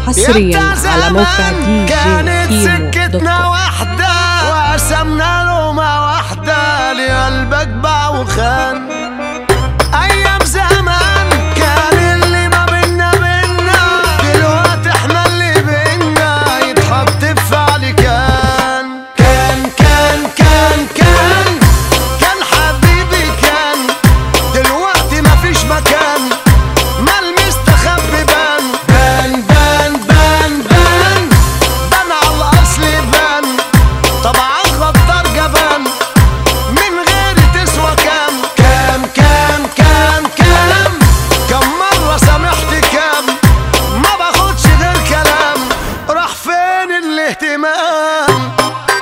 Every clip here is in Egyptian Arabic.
حصريا على موقع دي جي كانت كيمو دوت سكتنا كوم. واحدة وقسمنا لقمة واحدة لقلبك باع وخان أيام زمان كان اللي ما بينا بينا دلوقتي احنا اللي بينا يتحط في فعل كان كان كان كان كان كان حبيبي كان دلوقتي مفيش مكان ما المستخبي بان بان بان بان بان بان على الاصل بان طبعا غدار جبان من غير تسوى كام كام كام كام كام كم مرة سامحت كام ما باخدش غير كلام راح فين الاهتمام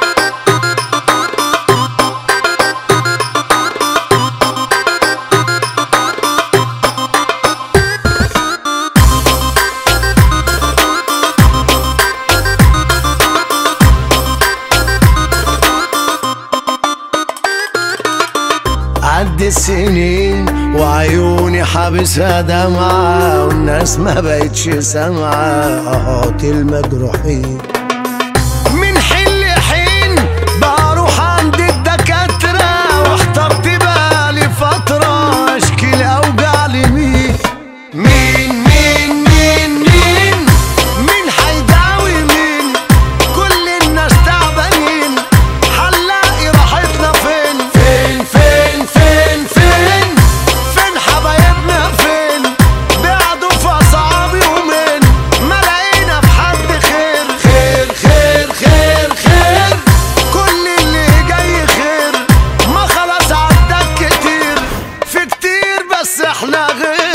عدي السنين وعيوني حابسها دمعة والناس ما بقتش سامعة اهات المجروحين من حين لحين بروح عند الدكاترة واحترت بالي فترة اشكي الاوجع لمين مين مين مين مين مين حيداوي مين كل الناس تعبانين حنلاقي راحتنا فين فين فين فين فين فين حبايبنا فين بعدوا في اصعب يومين ما لقينا في حد خير خير خير خير خير كل اللي جاي خير ما خلاص عدك كتير في كتير بس احنا غير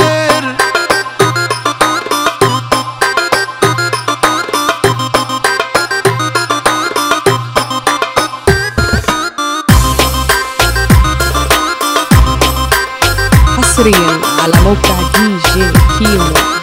حصريا على موقع دي جي كيمو